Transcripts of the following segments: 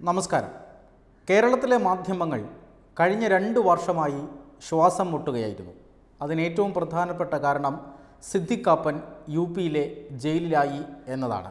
നമസ്കാരം കേരളത്തിലെ മാധ്യമങ്ങൾ കഴിഞ്ഞ രണ്ട് വർഷമായി ശ്വാസം മുട്ടുകയായിരുന്നു അതിന് ഏറ്റവും പ്രധാനപ്പെട്ട കാരണം സിദ്ദിഖാപ്പൻ യു പിയിലെ ജയിലിലായി എന്നതാണ്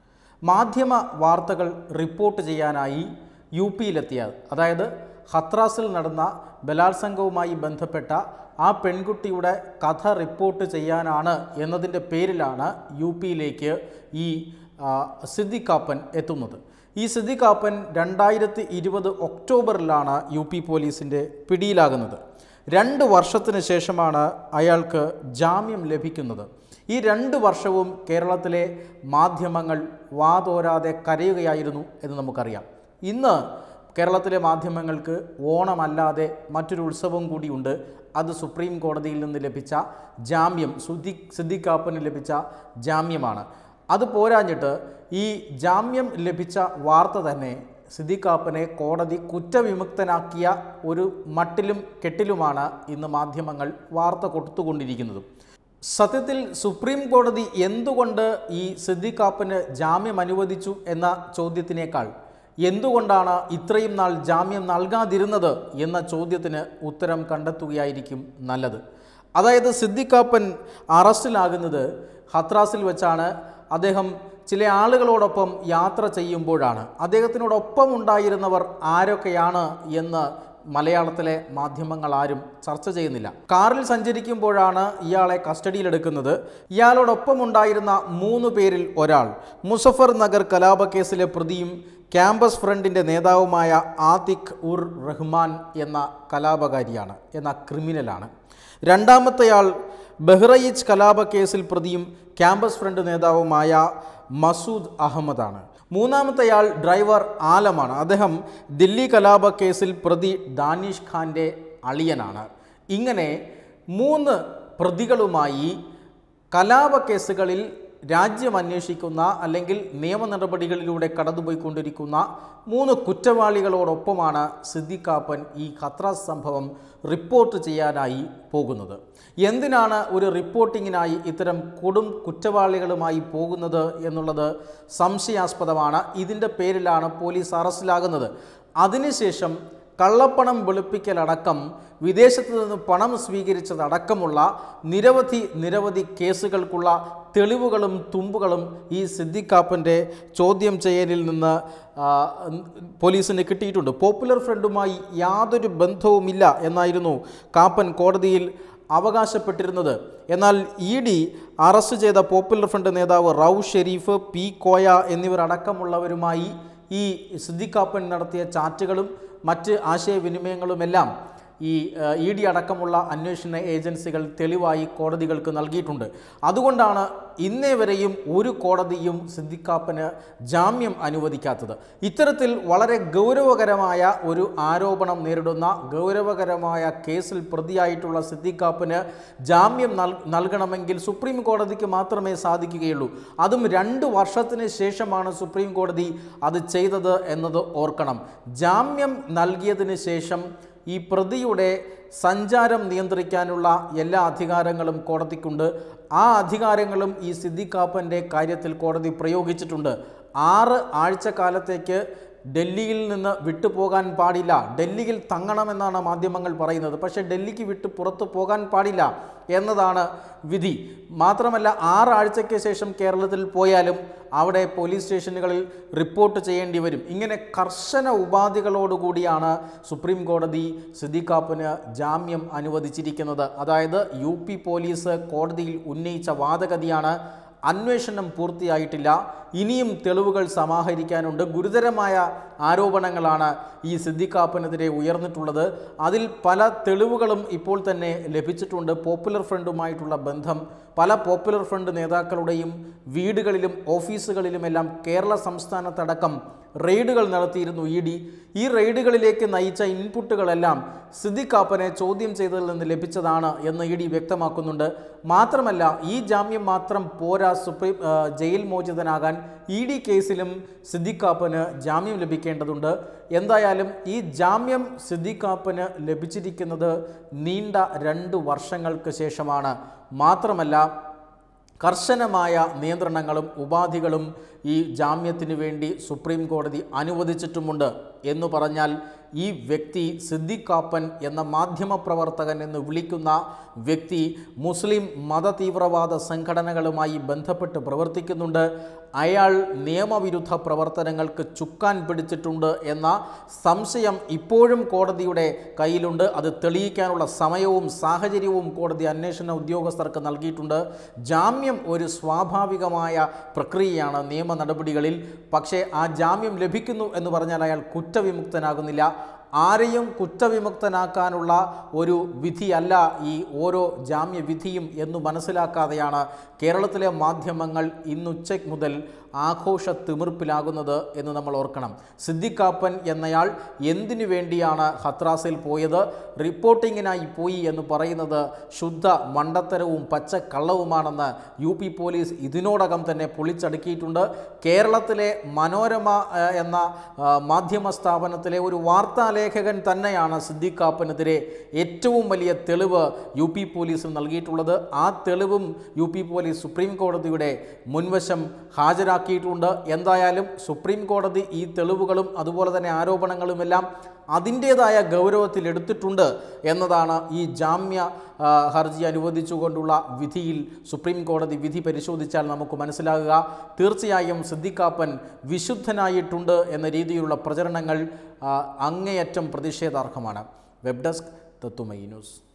മാധ്യമ വാർത്തകൾ റിപ്പോർട്ട് ചെയ്യാനായി യു പിയിലെത്തിയ അതായത് ഹത്രാസിൽ നടന്ന ബലാത്സംഗവുമായി ബന്ധപ്പെട്ട ആ പെൺകുട്ടിയുടെ കഥ റിപ്പോർട്ട് ചെയ്യാനാണ് എന്നതിൻ്റെ പേരിലാണ് യു പിയിലേക്ക് ഈ ആ, സിദ്ദിഖാപ്പൻ എത്തുന്നത് ഈ സിദ്ദിഖാപ്പൻ രണ്ടായിരത്തി ഇരുപത് ഒക്ടോബറിലാണ് യു പി പോലീസിൻ്റെ പിടിയിലാകുന്നത് രണ്ട് വർഷത്തിന് ശേഷമാണ് അയാൾക്ക് ജാമ്യം ലഭിക്കുന്നത് ഈ രണ്ട് വർഷവും കേരളത്തിലെ മാധ്യമങ്ങൾ വാതോരാതെ കരയുകയായിരുന്നു എന്ന് നമുക്കറിയാം ഇന്ന് കേരളത്തിലെ മാധ്യമങ്ങൾക്ക് ഓണമല്ലാതെ മറ്റൊരു ഉത്സവം കൂടിയുണ്ട് അത് സുപ്രീം കോടതിയിൽ നിന്ന് ലഭിച്ച ജാമ്യം സുദി സിദ്ദിഖാപ്പന് ലഭിച്ച ജാമ്യമാണ് അത് പോരാഞ്ഞിട്ട് ഈ ജാമ്യം ലഭിച്ച വാർത്ത തന്നെ സിദ്ദിഖാപ്പനെ കോടതി കുറ്റവിമുക്തനാക്കിയ ഒരു മട്ടിലും കെട്ടിലുമാണ് ഇന്ന് മാധ്യമങ്ങൾ വാർത്ത കൊടുത്തുകൊണ്ടിരിക്കുന്നത് സത്യത്തിൽ സുപ്രീം കോടതി എന്തുകൊണ്ട് ഈ സിദ്ദിഖാപ്പന് ജാമ്യം അനുവദിച്ചു എന്ന ചോദ്യത്തിനേക്കാൾ എന്തുകൊണ്ടാണ് ഇത്രയും നാൾ ജാമ്യം നൽകാതിരുന്നത് എന്ന ചോദ്യത്തിന് ഉത്തരം കണ്ടെത്തുകയായിരിക്കും നല്ലത് അതായത് സിദ്ദിഖാപ്പൻ അറസ്റ്റിലാകുന്നത് ഹത്രാസിൽ വെച്ചാണ് അദ്ദേഹം ചില ആളുകളോടൊപ്പം യാത്ര ചെയ്യുമ്പോഴാണ് അദ്ദേഹത്തിനോടൊപ്പം ഉണ്ടായിരുന്നവർ ആരൊക്കെയാണ് എന്ന് മലയാളത്തിലെ മാധ്യമങ്ങൾ ആരും ചർച്ച ചെയ്യുന്നില്ല കാറിൽ സഞ്ചരിക്കുമ്പോഴാണ് ഇയാളെ കസ്റ്റഡിയിലെടുക്കുന്നത് ഇയാളോടൊപ്പം ഉണ്ടായിരുന്ന മൂന്ന് പേരിൽ ഒരാൾ മുസഫർ നഗർ കലാപക്കേസിലെ പ്രതിയും ക്യാമ്പസ് ഫ്രണ്ടിൻ്റെ നേതാവുമായ ആതിഖ് ഉർ റഹ്മാൻ എന്ന കലാപകാരിയാണ് എന്ന ക്രിമിനലാണ് രണ്ടാമത്തെയാൾ ബഹ്റയിച്ച് കലാപക്കേസിൽ പ്രതിയും ക്യാമ്പസ് ഫ്രണ്ട് നേതാവുമായ മസൂദ് അഹമ്മദാണ് മൂന്നാമത്തെയാൾ ഡ്രൈവർ ആലമാണ് അദ്ദേഹം ദില്ലി കലാപ കേസിൽ പ്രതി ദാനിഷ് ഖാൻ്റെ അളിയനാണ് ഇങ്ങനെ മൂന്ന് പ്രതികളുമായി കലാപ കേസുകളിൽ രാജ്യം അന്വേഷിക്കുന്ന അല്ലെങ്കിൽ നിയമ നടപടികളിലൂടെ കടന്നുപോയിക്കൊണ്ടിരിക്കുന്ന മൂന്ന് കുറ്റവാളികളോടൊപ്പമാണ് സിദ്ദിഖാപ്പൻ ഈ ഖത്രാസ് സംഭവം റിപ്പോർട്ട് ചെയ്യാനായി പോകുന്നത് എന്തിനാണ് ഒരു റിപ്പോർട്ടിങ്ങിനായി ഇത്തരം കൊടും കുറ്റവാളികളുമായി പോകുന്നത് എന്നുള്ളത് സംശയാസ്പദമാണ് ഇതിൻ്റെ പേരിലാണ് പോലീസ് അറസ്റ്റിലാകുന്നത് അതിനുശേഷം കള്ളപ്പണം വെളുപ്പിക്കലടക്കം വിദേശത്ത് നിന്ന് പണം സ്വീകരിച്ചതടക്കമുള്ള നിരവധി നിരവധി കേസുകൾക്കുള്ള തെളിവുകളും തുമ്പുകളും ഈ സിദ്ദിഖാപ്പൻ്റെ ചോദ്യം ചെയ്യലിൽ നിന്ന് ആ, പോലീസിന് കിട്ടിയിട്ടുണ്ട് പോപ്പുലർ ഫ്രണ്ടുമായി യാതൊരു ബന്ധവുമില്ല എന്നായിരുന്നു കാപ്പൻ കോടതിയിൽ അവകാശപ്പെട്ടിരുന്നത് എന്നാൽ ഇ ഡി അറസ്റ്റ് ചെയ്ത പോപ്പുലർ ഫ്രണ്ട് നേതാവ് റൌ ഷെരീഫ് പി കോയ എന്നിവരടക്കമുള്ളവരുമായി ഈ സിദ്ദിഖാപ്പൻ നടത്തിയ ചാറ്റുകളും മറ്റ് ആശയവിനിമയങ്ങളുമെല്ലാം ഈ ഇ ഡി അടക്കമുള്ള അന്വേഷണ ഏജൻസികൾ തെളിവായി കോടതികൾക്ക് നൽകിയിട്ടുണ്ട് അതുകൊണ്ടാണ് ഇന്നേ വരെയും ഒരു കോടതിയും സിദ്ദിഖാപ്പന് ജാമ്യം അനുവദിക്കാത്തത് ഇത്തരത്തിൽ വളരെ ഗൗരവകരമായ ഒരു ആരോപണം നേരിടുന്ന ഗൗരവകരമായ കേസിൽ പ്രതിയായിട്ടുള്ള സിദ്ദിഖാപ്പന് ജാമ്യം നൽ നൽകണമെങ്കിൽ സുപ്രീം കോടതിക്ക് മാത്രമേ സാധിക്കുകയുള്ളൂ അതും രണ്ട് വർഷത്തിന് ശേഷമാണ് സുപ്രീം കോടതി അത് ചെയ്തത് എന്നത് ഓർക്കണം ജാമ്യം നൽകിയതിന് ശേഷം ഈ പ്രതിയുടെ സഞ്ചാരം നിയന്ത്രിക്കാനുള്ള എല്ലാ അധികാരങ്ങളും കോടതിക്കുണ്ട് ആ അധികാരങ്ങളും ഈ സിദ്ദിഖാപ്പൻ്റെ കാര്യത്തിൽ കോടതി പ്രയോഗിച്ചിട്ടുണ്ട് ആറ് ആഴ്ചക്കാലത്തേക്ക് ഡൽഹിയിൽ നിന്ന് വിട്ടുപോകാൻ പാടില്ല ഡൽഹിയിൽ തങ്ങണമെന്നാണ് മാധ്യമങ്ങൾ പറയുന്നത് പക്ഷേ ഡൽഹിക്ക് വിട്ട് പുറത്തു പോകാൻ പാടില്ല എന്നതാണ് വിധി മാത്രമല്ല ആറാഴ്ചയ്ക്ക് ശേഷം കേരളത്തിൽ പോയാലും അവിടെ പോലീസ് സ്റ്റേഷനുകളിൽ റിപ്പോർട്ട് ചെയ്യേണ്ടി വരും ഇങ്ങനെ കർശന ഉപാധികളോടുകൂടിയാണ് സുപ്രീം കോടതി സിദ്ദിഖാപ്പന് ജാമ്യം അനുവദിച്ചിരിക്കുന്നത് അതായത് യു പി പോലീസ് കോടതിയിൽ ഉന്നയിച്ച വാദഗതിയാണ് അന്വേഷണം പൂർത്തിയായിട്ടില്ല ഇനിയും തെളിവുകൾ സമാഹരിക്കാനുണ്ട് ഗുരുതരമായ ആരോപണങ്ങളാണ് ഈ സിദ്ദിഖാപ്പനെതിരെ ഉയർന്നിട്ടുള്ളത് അതിൽ പല തെളിവുകളും ഇപ്പോൾ തന്നെ ലഭിച്ചിട്ടുണ്ട് പോപ്പുലർ ഫ്രണ്ടുമായിട്ടുള്ള ബന്ധം പല പോപ്പുലർ ഫ്രണ്ട് നേതാക്കളുടെയും വീടുകളിലും ഓഫീസുകളിലുമെല്ലാം കേരള സംസ്ഥാനത്തടക്കം റെയ്ഡുകൾ നടത്തിയിരുന്നു ഇ ഡി ഈ റെയ്ഡുകളിലേക്ക് നയിച്ച ഇൻപുട്ടുകളെല്ലാം സിദ്ദിഖാപ്പനെ ചോദ്യം ചെയ്തതിൽ നിന്ന് ലഭിച്ചതാണ് എന്ന് ഇ ഡി വ്യക്തമാക്കുന്നുണ്ട് മാത്രമല്ല ഈ ജാമ്യം മാത്രം പോരാ സുപ്രീം ആ, ജയിൽ മോചിതനാകാൻ ഇ ഡി കേസിലും സിദ്ദിഖാപ്പന് ജാമ്യം ലഭിക്കേണ്ടതുണ്ട് എന്തായാലും ഈ ജാമ്യം സിദ്ദിഖാപ്പന് ലഭിച്ചിരിക്കുന്നത് നീണ്ട രണ്ട് വർഷങ്ങൾക്ക് ശേഷമാണ് മാത്രമല്ല കർശനമായ നിയന്ത്രണങ്ങളും ഉപാധികളും ഈ ജാമ്യത്തിന് വേണ്ടി സുപ്രീം കോടതി അനുവദിച്ചിട്ടുമുണ്ട് എന്ന് പറഞ്ഞാൽ ഈ വ്യക്തി സിദ്ദിഖാപ്പൻ എന്ന മാധ്യമപ്രവർത്തകൻ എന്ന് വിളിക്കുന്ന വ്യക്തി മുസ്ലിം മതതീവ്രവാദ സംഘടനകളുമായി ബന്ധപ്പെട്ട് പ്രവർത്തിക്കുന്നുണ്ട് അയാൾ നിയമവിരുദ്ധ പ്രവർത്തനങ്ങൾക്ക് ചുക്കാൻ പിടിച്ചിട്ടുണ്ട് എന്ന സംശയം ഇപ്പോഴും കോടതിയുടെ കയ്യിലുണ്ട് അത് തെളിയിക്കാനുള്ള സമയവും സാഹചര്യവും കോടതി അന്വേഷണ ഉദ്യോഗസ്ഥർക്ക് നൽകിയിട്ടുണ്ട് ജാമ്യം ഒരു സ്വാഭാവികമായ പ്രക്രിയയാണ് നിയമ നടപടികളിൽ പക്ഷേ ആ ജാമ്യം ലഭിക്കുന്നു എന്ന് പറഞ്ഞാൽ അയാൾ കുറ്റവിമുക്തനാകുന്നില്ല ആരെയും കുറ്റവിമുക്തനാക്കാനുള്ള ഒരു വിധിയല്ല ഈ ഓരോ ജാമ്യവിധിയും എന്ന് മനസ്സിലാക്കാതെയാണ് കേരളത്തിലെ മാധ്യമങ്ങൾ ഇന്നുച്ചയ്ക്ക് മുതൽ ആഘോഷ തിമിർപ്പിലാകുന്നത് എന്ന് നമ്മൾ ഓർക്കണം സിദ്ദിഖാപ്പൻ എന്നയാൾ എന്തിനു വേണ്ടിയാണ് ഹത്രാസിൽ പോയത് റിപ്പോർട്ടിങ്ങിനായി പോയി എന്ന് പറയുന്നത് ശുദ്ധ മണ്ടത്തരവും പച്ചക്കള്ളവുമാണെന്ന് യു പി പോലീസ് ഇതിനോടകം തന്നെ പൊളിച്ചടുക്കിയിട്ടുണ്ട് കേരളത്തിലെ മനോരമ ആ, എന്ന ആ, മാധ്യമ സ്ഥാപനത്തിലെ ഒരു വാർത്താലേഖകൻ തന്നെയാണ് സിദ്ദിഖാപ്പനെതിരെ ഏറ്റവും വലിയ തെളിവ് യു പി പോലീസിന് നൽകിയിട്ടുള്ളത് ആ തെളിവും യു പി പോലീസ് സുപ്രീം കോടതിയുടെ മുൻവശം ഹാജരാക്കിയിട്ടുണ്ട് എന്തായാലും സുപ്രീം കോടതി ഈ തെളിവുകളും അതുപോലെ തന്നെ ആരോപണങ്ങളുമെല്ലാം അതിൻ്റേതായ ഗൗരവത്തിൽ എടുത്തിട്ടുണ്ട് എന്നതാണ് ഈ ജാമ്യ ആ, ഹർജി അനുവദിച്ചുകൊണ്ടുള്ള വിധിയിൽ സുപ്രീം കോടതി വിധി പരിശോധിച്ചാൽ നമുക്ക് മനസ്സിലാകുക തീർച്ചയായും സിദ്ദിഖാപ്പൻ വിശുദ്ധനായിട്ടുണ്ട് എന്ന രീതിയിലുള്ള പ്രചരണങ്ങൾ ആ, അങ്ങേയറ്റം പ്രതിഷേധാർഹമാണ് വെബ് ഡെസ്ക് തത്തുമൈ ന്യൂസ്